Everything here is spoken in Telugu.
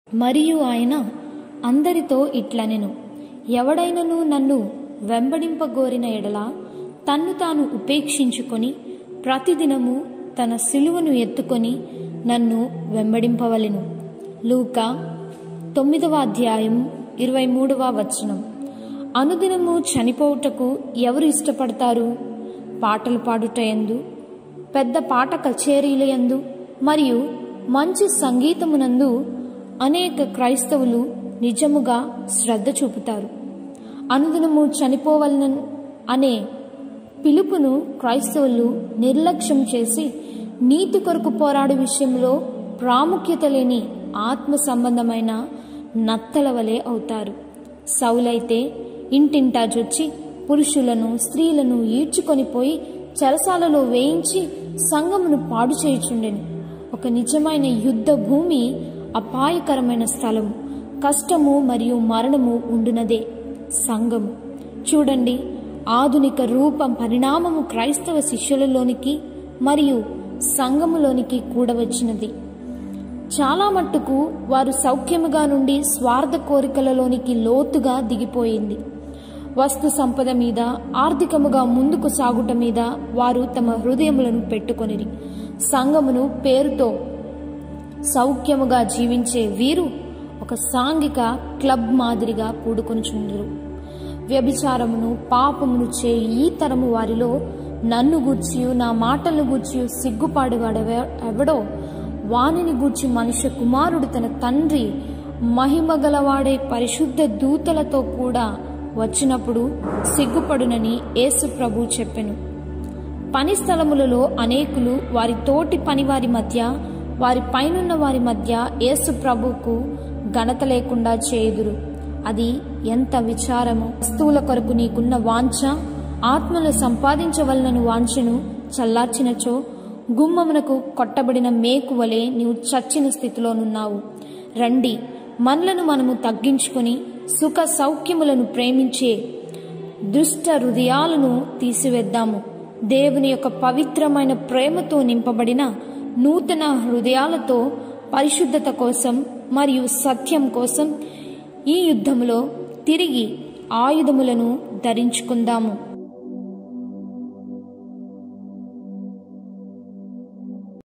మరియు ఆయన అందరితో ఇట్లనెను ఎవడైనను నన్ను వెంబడింపగోరిన ఎడల తన్ను తాను ఉపేక్షించుకొని ప్రతిదినము తన సిలువను ఎత్తుకొని నన్ను వెంబడింపవలెను లూకా తొమ్మిదవ అధ్యాయం ఇరవై మూడవ వచనం అనుదినము చనిపోవుటకు ఎవరు ఇష్టపడతారు పాటలు పాడుట ఎందు పెద్ద పాట కచేరీల యందు మరియు మంచి సంగీతమునందు అనేక క్రైస్తవులు నిజముగా శ్రద్ధ చూపుతారు అనుదినము చనిపోవలన అనే పిలుపును క్రైస్తవులు నిర్లక్ష్యం చేసి నీతి కొరకు పోరాడు విషయంలో ప్రాముఖ్యత లేని ఆత్మ సంబంధమైన నత్తల వలె అవుతారు సౌలైతే ఇంటింటా జొచ్చి పురుషులను స్త్రీలను ఈడ్చుకొని పోయి చెరసాలలో వేయించి సంగమును పాడు చేయుచుండెను ఒక నిజమైన యుద్ధ భూమి అపాయకరమైన స్థలము కష్టము మరియు మరణము ఉండునదే సంఘము చూడండి ఆధునిక రూపం పరిణామము క్రైస్తవ శిష్యులలోనికి మరియు సంఘములోనికి కూడా వచ్చినది చాలా మట్టుకు వారు సౌఖ్యముగా నుండి స్వార్థ కోరికలలోనికి లోతుగా దిగిపోయింది వస్తు సంపద మీద ఆర్థికముగా ముందుకు సాగుట మీద వారు తమ హృదయములను పెట్టుకొనిరి సంఘమును పేరుతో సౌఖ్యముగా జీవించే వీరు ఒక సాంఘిక క్లబ్ మాదిరిగా కూడుకొనుచుండరు వ్యభిచారమును పాపమును చే ఈ తరము వారిలో నన్ను గూర్చియు నా మాటలను గూర్చియు సిగ్గుపాడువాడెవ ఎవడో వానిని గూర్చి మనుష్య కుమారుడు తన తండ్రి మహిమగలవాడే పరిశుద్ధ దూతలతో కూడా వచ్చినప్పుడు సిగ్గుపడునని యేసు ప్రభు చెప్పెను పని స్థలములలో అనేకులు వారి తోటి పనివారి మధ్య వారి పైనున్న వారి మధ్య యేసు ప్రభుకు ఘనత లేకుండా చేయుదురు అది ఎంత విచారము వస్తువుల కొరకు నీకున్న వాంఛ ఆత్మను సంపాదించవలనను వాంఛను చల్లార్చినచో గుమ్మమునకు కొట్టబడిన మేకు వలె నీవు చచ్చిన స్థితిలోనున్నావు రండి మనలను మనము తగ్గించుకొని సుఖ సౌఖ్యములను ప్రేమించే దుష్ట హృదయాలను తీసివేద్దాము దేవుని యొక్క పవిత్రమైన ప్రేమతో నింపబడిన నూతన హృదయాలతో పరిశుద్ధత కోసం మరియు సత్యం కోసం ఈ యుద్ధములో తిరిగి ఆయుధములను ధరించుకుందాము